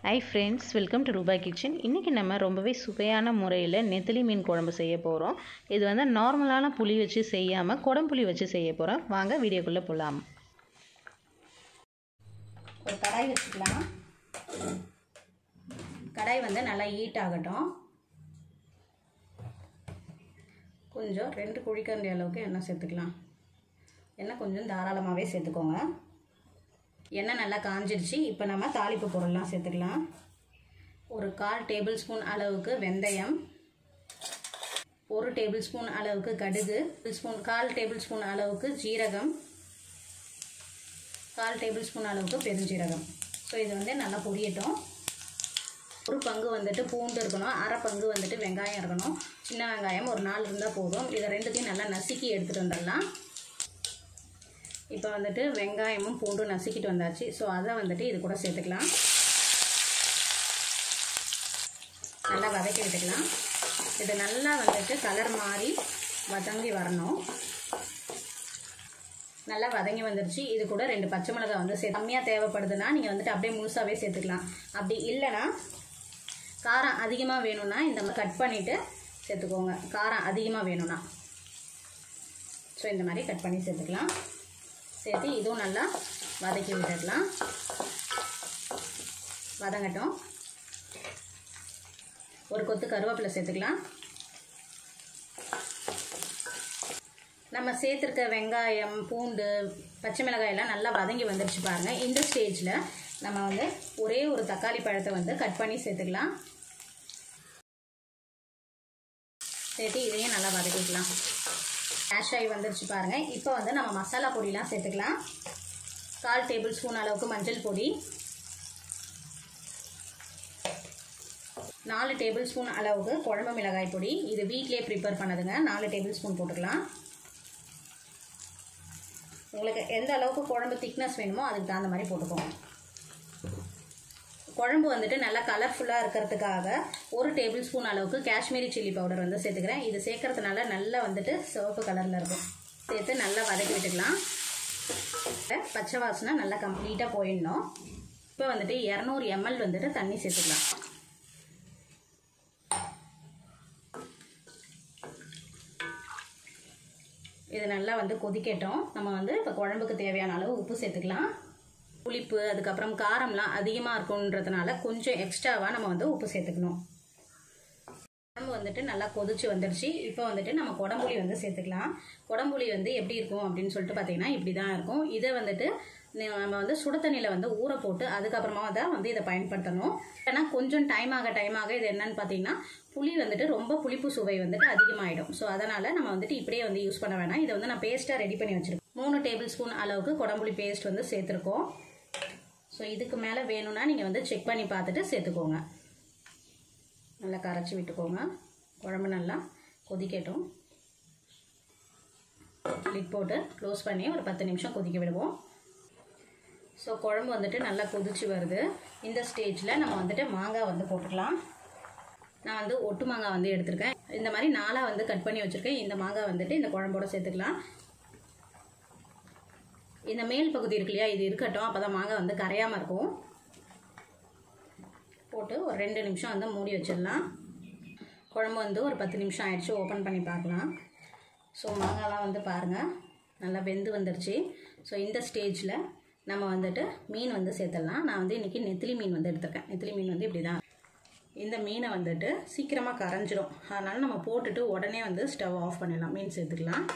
high friends welcome to ரூபாய் kitchen இன்றைக்கி நம்ம ரொம்பவே சுவையான முறையில் நெத்திலி மீன் குழம்பு செய்ய போகிறோம் இது வந்து நார்மலான புளி வச்சு செய்யாமல் குடம்புளி வச்சு செய்ய போகிறோம் வாங்க வீடியோக்குள்ளே போகலாம் ஒரு கடாய் வச்சுக்கலாம் கடாய் வந்து நல்லா ஹீட் ஆகட்டும் கொஞ்சம் ரெண்டு குழிக்கரண்டி அளவுக்கு எண்ணெய் சேர்த்துக்கலாம் எண்ணெய் கொஞ்சம் தாராளமாகவே சேர்த்துக்கோங்க எண்ணெய் நல்லா காஞ்சிருச்சு இப்போ நம்ம தாளிப்பு பொருள்லாம் சேர்த்துக்கலாம் ஒரு கால் டேபிள் ஸ்பூன் அளவுக்கு வெந்தயம் ஒரு டேபிள் ஸ்பூன் அளவுக்கு கடுகு ஸ்பூன் கால் டேபிள் ஸ்பூன் அளவுக்கு ஜீரகம் கால் டேபிள் ஸ்பூன் அளவுக்கு பெருஞ்சீரகம் ஸோ இது வந்து நல்லா பொரியட்டும் ஒரு பங்கு வந்துட்டு பூண்டு இருக்கணும் அரை பங்கு வந்துட்டு வெங்காயம் இருக்கணும் சின்ன வெங்காயம் ஒரு நாலு இருந்தால் போதும் இதை ரெண்டுத்தையும் நல்லா நசுக்கி எடுத்துகிட்டு வந்துடலாம் இப்போ வந்துட்டு வெங்காயமும் பூண்டும் நசுக்கிட்டு வந்தாச்சு ஸோ அதை வந்துட்டு இது கூட சேர்த்துக்கலாம் நல்லா வதக்கி விட்டுக்கலாம் இது நல்லா வந்துட்டு கலர் மாறி வதங்கி வரணும் நல்லா வதங்கி வந்துருச்சு இது கூட ரெண்டு பச்சை மிளகாய் வந்து சே கம்மியாக தேவைப்படுதுன்னா நீங்கள் வந்துட்டு அப்படியே முழுசாகவே சேர்த்துக்கலாம் அப்படி இல்லைன்னா காரம் அதிகமாக வேணும்னா இந்த மாதிரி கட் பண்ணிவிட்டு சேர்த்துக்கோங்க காரம் அதிகமாக வேணும்னா ஸோ இந்த மாதிரி கட் பண்ணி சேர்த்துக்கலாம் சேர்த்து இதுவும் நல்லா வதக்கி விட்டுடலாம் வதங்கட்டும் ஒரு கொத்து கருவேப்பிலை சேர்த்துக்கலாம் நம்ம சேர்த்துருக்க வெங்காயம் பூண்டு பச்சை மிளகாய் எல்லாம் நல்லா வதங்கி வந்துருச்சு பாருங்கள் இந்த ஸ்டேஜில் நம்ம வந்து ஒரே ஒரு தக்காளி பழத்தை வந்து கட் பண்ணி சேர்த்துக்கலாம் சேர்த்து இதையும் நல்லா வதக்கிக்கலாம் கேஷ் ஆகி வந்துருச்சு பாருங்கள் இப்போ வந்து நம்ம மசாலா பொடியெலாம் சேர்த்துக்கலாம் கால் டேபிள் ஸ்பூன் அளவுக்கு மஞ்சள் பொடி நாலு டேபிள் ஸ்பூன் அளவுக்கு குழம்பு மிளகாய் பொடி இது வீட்டிலே ப்ரிப்பேர் பண்ணதுங்க நாலு டேபிள் ஸ்பூன் போட்டுக்கலாம் உங்களுக்கு எந்த அளவுக்கு குழம்பு திக்னஸ் வேணுமோ அதுக்கு தகுந்த மாதிரி போட்டுக்கோங்க குழம்பு வந்துட்டு நல்லா கலர்ஃபுல்லாக இருக்கிறதுக்காக ஒரு டேபிள் ஸ்பூன் அளவுக்கு காஷ்மீரி சில்லி பவுடர் வந்து சேர்த்துக்கிறேன் இது சேர்க்கறதுனால நல்லா வந்துட்டு சிவப்பு கலரில் இருக்கும் சேர்த்து நல்லா வதக்கி விட்டுக்கலாம் பச்சை வாசனை நல்லா கம்ப்ளீட்டாக போயிடணும் இப்போ வந்துட்டு இரநூறு எம்எல் வந்துட்டு தண்ணி சேர்த்துக்கலாம் இது நல்லா வந்து கொதிக்கட்டும் நம்ம வந்து இப்போ குழம்புக்கு தேவையான அளவு உப்பு சேர்த்துக்கலாம் புளிப்பு அதுக்கப்புறம் காரம்லாம் அதிகமாக இருக்குன்றதுனால கொஞ்சம் எக்ஸ்ட்ராவாக நம்ம வந்து உப்பு சேர்த்துக்கணும் குழம்பு வந்துட்டு நல்லா கொதிச்சு வந்துடுச்சு இப்போ வந்துட்டு நம்ம குடம்புளி வந்து சேர்த்துக்கலாம் குடம்புளி வந்து எப்படி இருக்கும் அப்படின்னு சொல்லிட்டு பார்த்தீங்கன்னா இப்படி தான் இருக்கும் இதை வந்துட்டு நம்ம வந்து சுட தண்ணியில் வந்து ஊற போட்டு அதுக்கப்புறமா தான் வந்து இதை பயன்படுத்தணும் ஏன்னா கொஞ்சம் டைம் ஆக டைம் ஆக இது என்னன்னு பார்த்தீங்கன்னா புளி வந்துட்டு ரொம்ப புளிப்பு சுவை வந்துட்டு அதிகமாகிடும் ஸோ அதனால் நம்ம வந்துட்டு இப்படியே வந்து யூஸ் பண்ண வேணாம் இதை வந்து நான் பேஸ்ட்டாக ரெடி பண்ணி வச்சுருக்கேன் மூணு டேபிள் ஸ்பூன் அளவுக்கு குடம்புளி பேஸ்ட் வந்து சேர்த்துருக்கோம் ஸோ இதுக்கு மேலே வேணும்னா நீங்கள் வந்து செக் பண்ணி பார்த்துட்டு சேர்த்துக்கோங்க நல்லா கரைச்சி விட்டுக்கோங்க குழம்பு நல்லா கொதிக்கட்டும் லிட் போட்டு க்ளோஸ் பண்ணி ஒரு பத்து நிமிஷம் கொதிக்க விடுவோம் ஸோ குழம்பு வந்துட்டு நல்லா கொதிச்சு வருது இந்த ஸ்டேஜில் நம்ம வந்துட்டு மாங்காய் வந்து போட்டுக்கலாம் நான் வந்து ஒட்டு மாங்காய் வந்து எடுத்திருக்கேன் இந்த மாதிரி நாளாக வந்து கட் பண்ணி வச்சுருக்கேன் இந்த மாங்காய் வந்துட்டு இந்த குழம்போட சேர்த்துக்கலாம் இந்த மேல் பகுதி இருக்கு இல்லையா இது இருக்கட்டும் அப்போ தான் மாங்காய் வந்து கரையாமல் இருக்கும் போட்டு ஒரு ரெண்டு நிமிஷம் வந்து மூடி வச்சிடலாம் குழம்பு வந்து ஒரு பத்து நிமிஷம் ஆயிடுச்சு ஓப்பன் பண்ணி பார்க்கலாம் ஸோ மாங்காய்லாம் வந்து பாருங்கள் நல்லா வெந்து வந்துருச்சு ஸோ இந்த ஸ்டேஜில் நம்ம வந்துட்டு மீன் வந்து சேர்த்துடலாம் நான் வந்து இன்றைக்கி நெத்திலி மீன் வந்து எடுத்திருக்கேன் நெத்திலி மீன் வந்து இப்படி தான் இந்த மீனை வந்துட்டு சீக்கிரமாக கரைஞ்சிரும் அதனால் நம்ம போட்டுட்டு உடனே வந்து ஸ்டவ் ஆஃப் பண்ணிடலாம் மீன் சேர்த்துக்கலாம்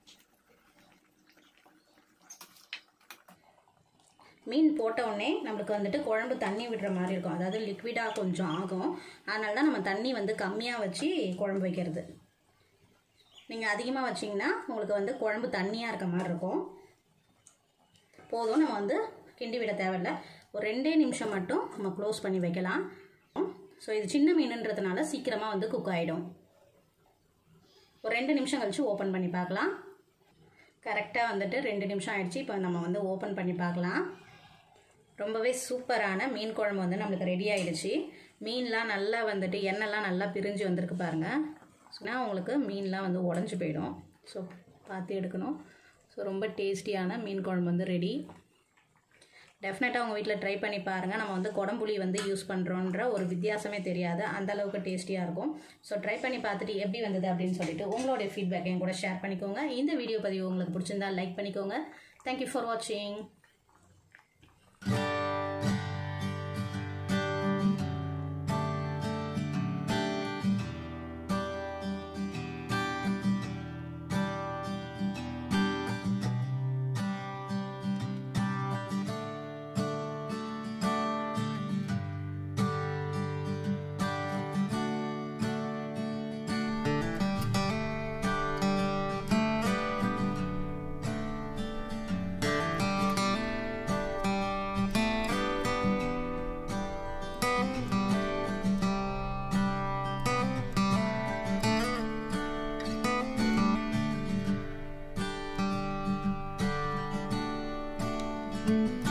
மீன் போட்ட உடனே நம்மளுக்கு வந்துட்டு குழம்பு தண்ணி விடுற மாதிரி இருக்கும் அதாவது லிக்விடாக கொஞ்சம் ஆகும் அதனால தான் நம்ம தண்ணி வந்து கம்மியாக வச்சு குழம்பு வைக்கிறது நீங்கள் அதிகமாக வச்சிங்கன்னா உங்களுக்கு வந்து குழம்பு தண்ணியாக இருக்க மாதிரி இருக்கும் போதும் நம்ம வந்து கிண்டி விட தேவையில்ல ஒரு ரெண்டே நிமிஷம் மட்டும் நம்ம க்ளோஸ் பண்ணி வைக்கலாம் ஸோ இது சின்ன மீனுன்றதுனால சீக்கிரமாக வந்து குக் ஆகிடும் ஒரு ரெண்டு நிமிஷம் கழித்து ஓப்பன் பண்ணி பார்க்கலாம் கரெக்டாக வந்துட்டு ரெண்டு நிமிஷம் ஆயிடுச்சு இப்போ நம்ம வந்து ஓப்பன் பண்ணி பார்க்கலாம் ரொம்பவே சூப்பரான மீன் குழம்பு வந்து நம்மளுக்கு ரெடி ஆகிடுச்சு மீன்லாம் நல்லா வந்துட்டு எண்ணெய்லாம் நல்லா பிரிஞ்சு வந்திருக்கு பாருங்கள் சொன்னால் உங்களுக்கு மீன்லாம் வந்து உடஞ்சி போயிடும் ஸோ பார்த்து எடுக்கணும் ஸோ ரொம்ப டேஸ்டியான மீன் குழம்பு வந்து ரெடி டெஃபினட்டாக உங்கள் வீட்டில் ட்ரை பண்ணி பாருங்கள் நம்ம வந்து குடம்புளி வந்து யூஸ் பண்ணுறோன்ற ஒரு வித்தியாசமே தெரியாது அந்த அளவுக்கு டேஸ்டியாக இருக்கும் ஸோ ட்ரை பண்ணி பார்த்துட்டு எப்படி வந்தது அப்படின்னு சொல்லிட்டு உங்களுடைய ஃபீட்பேக் என் கூட ஷேர் பண்ணிக்கோங்க இந்த வீடியோ பதிவு உங்களுக்கு பிடிச்சிருந்தா லைக் பண்ணிக்கோங்க தேங்க்யூ ஃபார் வாட்சிங் ம்